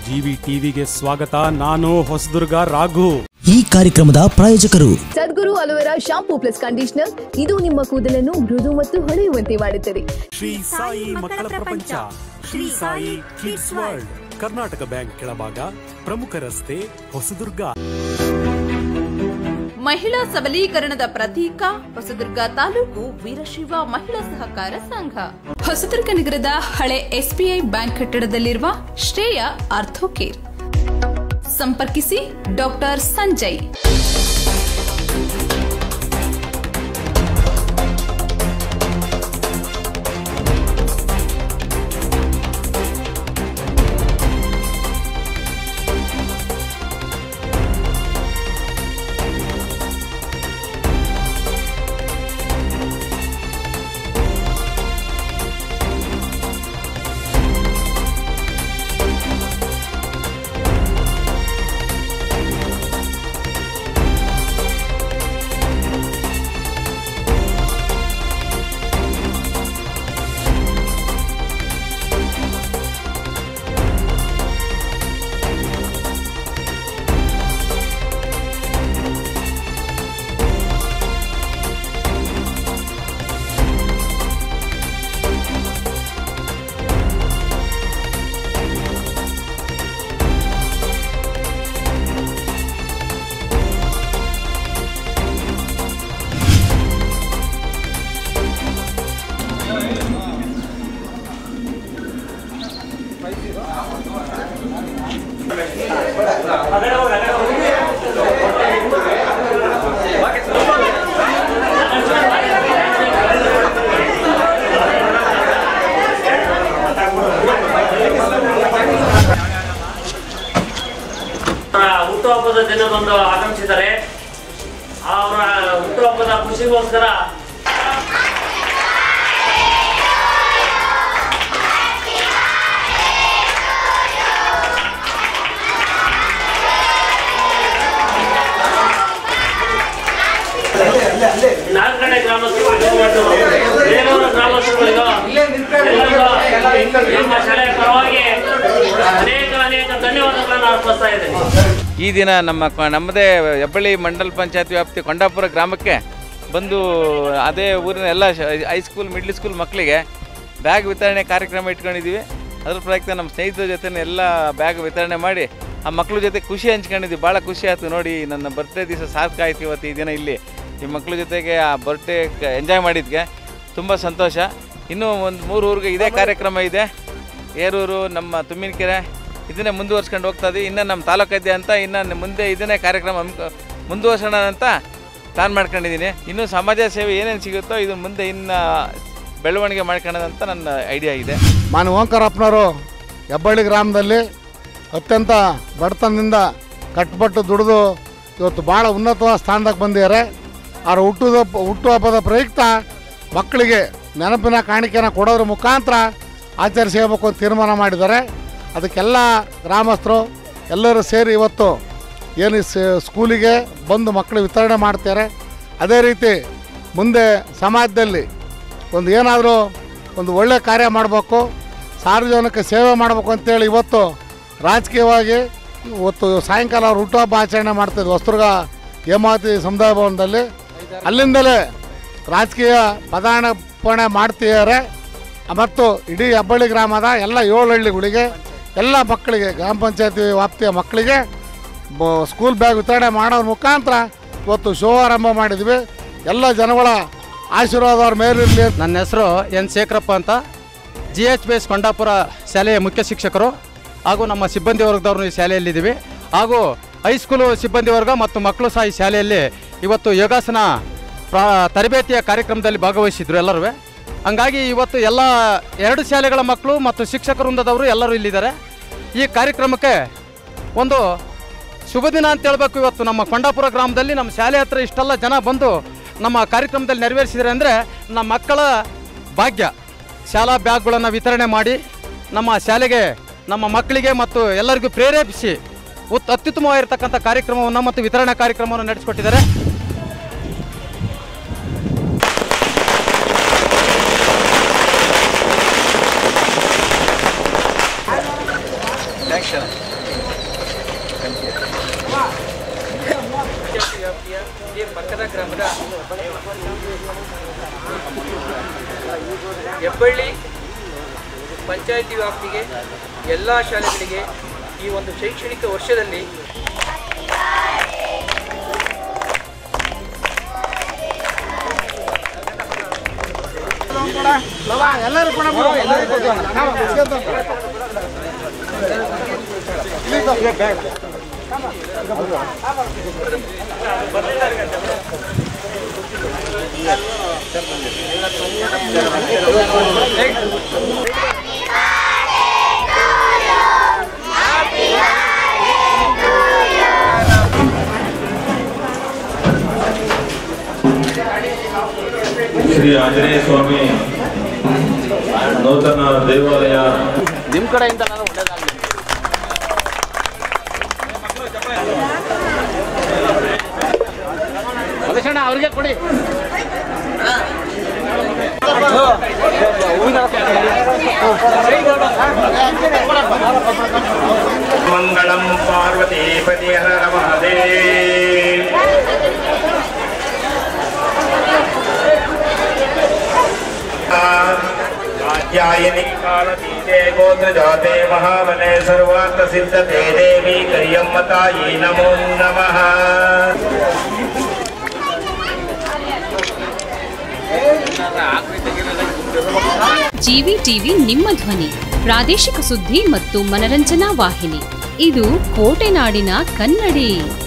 GV ಟಿವಿಗೆ ಸ್ವಾಗತ ನಾನು ಹೊಸದುರ್ಗ ರಾಘು ಈ ಕಾರ್ಯಕ್ರಮದ ಪ್ರಾಯೋಜಕರು Sadguru aloe vera shampoo plus conditioner ಇದು ನಿಮ್ಮ ಕೂದಲನ್ನು ಮೃದು ಮತ್ತು ಹೊಳೆಯುವಂತೆ ಮಾಡುತ್ತದೆ ಶ್ರೀ ಸಾಯಿ ಮಕ್ಕಳ ಪ್ರಪಂಚ Shri Sai kids world Karnataka bank ಕೆಳಭಾಗ ಪ್ರಮುಖ ರಸ್ತೆ ಹೊಸದುರ್ಗ ಮಹಿಳಾ ಸಬಲೀಕರಣದ ಪ್ರತೀಕ ಹೊಸದುರ್ಗ ತಾಲೂಕು ವೀರಶೈವ ಮಹಿಳಾ ಸಹಕಾರ ಸಂಘ ಹೊಸದುರ್ಗ ನಗರದ ಹಳೆ ಎಸ್ಬಿಐ ಬ್ಯಾಂಕ್ ಕಟ್ಟಡದಲ್ಲಿರುವ ಶ್ರೇಯ ಆರ್ಥೋಕೇರ್ ಸಂಪರ್ಕಿಸಿ ಡಾಕ್ಟರ್ ಸಂಜಯ್ ಅವರ ಹುಟ್ಟುಹಬ್ಬದ ದಿನದಂದು ಆಗಮಿಸಿದ್ದಾರೆ ಅವರ ಹುಟ್ಟುಹಬ್ಬದ ಖುಷಿಗೋಸ್ಕರ ನಾಲ್ಕನೇ ಗ್ರಾಮಸ್ಥರುಗಳಿಗೂ ಮತ್ತು ಬೇಲೂರು ಗ್ರಾಮಸ್ಥರುಗಳಿಗೂ ಎಲ್ಲರಿಗೂ ನಿಮ್ಮ ಶಾಲೆಯ ಪರವಾಗಿ ಅನೇಕ ಅನೇಕ ಧನ್ಯವಾದಗಳನ್ನು ಅರ್ಪಿಸ್ತಾ ಇದ್ದೇನೆ ಈ ದಿನ ನಮ್ಮ ಕ- ನಮ್ಮದೇ ಹೆಬ್ಬಳ್ಳಿ ಮಂಡಲ್ ಪಂಚಾಯತ್ ವ್ಯಾಪ್ತಿ ಕೊಂಡಾಪುರ ಗ್ರಾಮಕ್ಕೆ ಬಂದು ಅದೇ ಊರಿನ ಎಲ್ಲ ಶ- ಹೈಸ್ಕೂಲ್ ಮಿಡ್ಲ್ ಸ್ಕೂಲ್ ಮಕ್ಕಳಿಗೆ ಬ್ಯಾಗ್ ವಿತರಣೆ ಕಾರ್ಯಕ್ರಮ ಇಟ್ಕೊಂಡಿದ್ದೀವಿ ಅದ್ರ ಪ್ರಯುಕ್ತ ನಮ್ಮ ಸ್ನೇಹಿತರ ಜೊತೆ ಎಲ್ಲ ಬ್ಯಾಗ್ ವಿತರಣೆ ಮಾಡಿ ಆ ಮಕ್ಕಳ ಜೊತೆ ಖುಷಿ ಹಂಚ್ಕೊಂಡಿದ್ವಿ ಭಾಳ ಖುಷಿ ಆಯಿತು ನೋಡಿ ನನ್ನ ಬರ್ತ್ಡೇ ದಿವಸ ಸಾರ್ಥಕ ಆಯ್ತು ಇವತ್ತು ಈ ದಿನ ಇಲ್ಲಿ ಈ ಮಕ್ಕಳ ಜೊತೆಗೆ ಆ ಬರ್ತ್ಡೇ ಎಂಜಾಯ್ ಮಾಡಿದ್ಗೆ ತುಂಬ ಸಂತೋಷ ಇನ್ನೂ ಒಂದು ಮೂರು ಊರಿಗೆ ಇದೇ ಕಾರ್ಯಕ್ರಮ ಇದೆ ಏರೂರು ನಮ್ಮ ತುಮ್ಮಿನಕೆರೆ ಇದನ್ನೇ ಮುಂದುವರ್ಸ್ಕೊಂಡು ಹೋಗ್ತಾ ಇದ್ದೀವಿ ಇನ್ನು ನಮ್ಮ ತಾಲೂಕೈದೆ ಅಂತ ಇನ್ನು ಮುಂದೆ ಇದನ್ನೇ ಕಾರ್ಯಕ್ರಮ ಹಮ್ಮಿಕೊ- ಮುಂದುವರ್ಸೋಣ ಅಂತ ಪ್ಲಾನ್ ಮಾಡ್ಕೊಂಡಿದ್ದೀನಿ ಇನ್ನೂ ಸಮಾಜ ಸೇವೆ ಏನೇನು ಸಿಗುತ್ತೋ ಇದು ಮುಂದೆ ಇನ್ನು ಬೆಳವಣಿಗೆ ಮಾಡ್ಕೊಳ್ಳೋದಂತ ನನ್ನ ಐಡಿಯಾ ಇದೆ ಮಾನ್ಯ ಓಂಕಾರಪ್ಪನವರು ಹೆಬ್ಬಳ್ಳಿ ಗ್ರಾಮದಲ್ಲಿ ಅತ್ಯಂತ ಬಡತನದಿಂದ ಕಷ್ಟಪಟ್ಟು ದುಡಿದು ಇವತ್ತು ಭಾಳ ಉನ್ನತವಾದ ಸ್ಥಾನದಾಗ ಬಂದಿದ್ದಾರೆ ಅವ್ರ ಹುಟ್ಟುದ ಹುಟ್ಟುಹಬ್ಬದ ಪ್ರಯುಕ್ತ ಮಕ್ಕಳಿಗೆ ನೆನಪಿನ ಕಾಣಿಕೆನ ಕೊಡೋದ್ರ ಮುಖಾಂತರ ಆಚರಿಸಬೇಕು ಅಂತ ತೀರ್ಮಾನ ಮಾಡಿದ್ದಾರೆ ಅದಕ್ಕೆಲ್ಲ ಗ್ರಾಮಸ್ಥರು ಎಲ್ಲರೂ ಸೇರಿ ಇವತ್ತು ಏನು ಈ ಸ- ಸ್ಕೂಲಿಗೆ ಬಂದು ಮಕ್ಕಳು ವಿತರಣೆ ಮಾಡ್ತಾರೆ ಅದೇ ರೀತಿ ಮುಂದೆ ಸಮಾಜದಲ್ಲಿ ಒಂದು ಏನಾದರೂ ಒಂದು ಒಳ್ಳೆಯ ಕಾರ್ಯ ಮಾಡಬೇಕು ಸಾರ್ವಜನಿಕ ಸೇವೆ ಮಾಡಬೇಕು ಅಂತೇಳಿ ಇವತ್ತು ರಾಜಕೀಯವಾಗಿ ಇವತ್ತು ಸಾಯಂಕಾಲ ಅವ್ರು ಹುಟ್ಟುಹಬ್ಬ ಆಚರಣೆ ಮಾಡ್ತಿದ್ವಿ ಹೊಸದುರ್ಗ ಹೇಮಾವತಿ ಸಮುದಾಯ ಭವನದಲ್ಲಿ ಅಲ್ಲಿಂದಲೇ ರಾಜಕೀಯ ಪದಾರ್ಪಣೆ ಮಾಡ್ತಿದ್ದಾರೆ ಮತ್ತು ಇಡೀ ಹೆಬ್ಬಳ್ಳಿ ಗ್ರಾಮದ ಎಲ್ಲ ಏಳು ಹಳ್ಳಿಗಳಿಗೆ ಎಲ್ಲ ಮಕ್ಕಳಿಗೆ ಗ್ರಾಮ ಪಂಚಾಯತಿ ವ್ಯಾಪ್ತಿಯ ಮಕ್ಕಳಿಗೆ ಬ ಸ್ಕೂಲ್ ಬ್ಯಾಗ್ ವಿತರಣೆ ಮಾಡೋದ್ರ ಮುಖಾಂತರ ಇವತ್ತು ಶೋ ಆರಂಭ ಮಾಡಿದ್ವಿ ಎಲ್ಲ ಜನಗಳ ಆಶೀರ್ವಾದ ಅವ್ರ ಮೇಲಿರಲಿ ಅಂತ ನನ್ನ ಹೆಸರು ಎನ್ ಶೇಖರಪ್ಪ ಅಂತ G H B S Kondapura ಶಾಲೆಯ ಮುಖ್ಯ ಶಿಕ್ಷಕರು ಹಾಗೂ ನಮ್ಮ ಸಿಬ್ಬಂದಿ ವರ್ಗದವರು ಈ ಶಾಲೆಯಲ್ಲಿದ್ದೀವಿ ಹಾಗೂ ಹೈಸ್ಕೂಲು ಸಿಬ್ಬಂದಿ ವರ್ಗ ಮತ್ತು ಮಕ್ಕಳು ಸಹ ಈ ಶಾಲೆಯಲ್ಲಿ ಇವತ್ತು ಯೋಗಾಸನ ಪ್ರಾ ತರಬೇತಿಯ ಕಾರ್ಯಕ್ರಮದಲ್ಲಿ ಭಾಗವಹಿಸಿದ್ರು ಎಲ್ಲರೂ ಹಂಗಾಗಿ ಇವತ್ತು ಎಲ್ಲ ಎರಡು ಶಾಲೆಗಳ ಮಕ್ಕಳು ಮತ್ತು ಶಿಕ್ಷಕ ವೃಂದದವರು ಎಲ್ಲರೂ ಇಲ್ಲಿದ್ದಾರೆ ಈ ಕಾರ್ಯಕ್ರಮಕ್ಕೆ ಒಂದು ಶುಭ ದಿನ ಅಂತ ಹೇಳ್ಬೇಕು ಇವತ್ತು ನಮ್ಮ ಕೊಂಡಾಪುರ ಗ್ರಾಮದಲ್ಲಿ ನಮ್ಮ ಶಾಲೆ ಹತ್ರ ಇಷ್ಟೆಲ್ಲ ಜನ ಬಂದು ನಮ್ಮ ಕಾರ್ಯಕ್ರಮದಲ್ಲಿ ನೆರವೇರಿಸಿದರೆ ಅಂದರೆ ನಮ್ಮ ಮಕ್ಕಳ ಭಾಗ್ಯ ಶಾಲಾ ಬ್ಯಾಗ್ಗಳನ್ನು ವಿತರಣೆ ಮಾಡಿ ನಮ್ಮ ಶಾಲೆಗೆ ನಮ್ಮ ಮಕ್ಕಳಿಗೆ ಮತ್ತು ಎಲ್ಲರಿಗೂ ಪ್ರೇರೇಪಿಸಿ ಉತ್ ಅತ್ಯುತ್ತಮವಾಗಿರ್ತಕ್ಕಂಥ ಕಾರ್ಯಕ್ರಮವನ್ನು ಮತ್ತು ವಿತರಣಾ ಕಾರ್ಯಕ್ರಮವನ್ನು ನಡೆಸಿಕೊಟ್ಟಿದ್ದಾರೆ ಥ್ಯಾಂಕ್ಸ್ ಹೆಬ್ಬಳ್ಳಿ ಪಂಚಾಯಿತಿ ವ್ಯಾಪ್ತಿಗೆ ಎಲ್ಲ ಶಾಲೆಗಳಿಗೆ ಈ ಒಂದು ಶೈಕ್ಷಣಿಕ ವರ್ಷದಲ್ಲಿ ಎಲ್ಲರೂ ಕೂಡ ಶ್ರೀ ಆಂಜನೇಯ ಸ್ವಾಮಿ ನೂತನ ದೇವಾಲಯ ನಿಮ್ಮ ಕಡೆಯಿಂದ ನಾನು ಒಳ್ಳೇದಾಗಲಿ ಮಲ್ಲೇಶಣ್ಣ ಅವ್ರಿಗೆ ಕೊಡಿ ಮಂಗಳಂ ಪಾರ್ವತೀಪತಿ ಹರ ಮಹದೇವ್ कात्यायनि कालतीते गोत्रजाते महाबले सर्वार्थसिद्धते देवी करियम्मतायै नमो नमः ಜಿವಿ ಟಿವಿ ನಿಮ್ಮ ಧ್ವನಿ ಪ್ರಾದೇಶಿಕ ಸುದ್ದಿ ಮತ್ತು ಮನರಂಜನಾ ವಾಹಿನಿ ಇದು ಕೋಟೆನಾಡಿನ ಕನ್ನಡಿ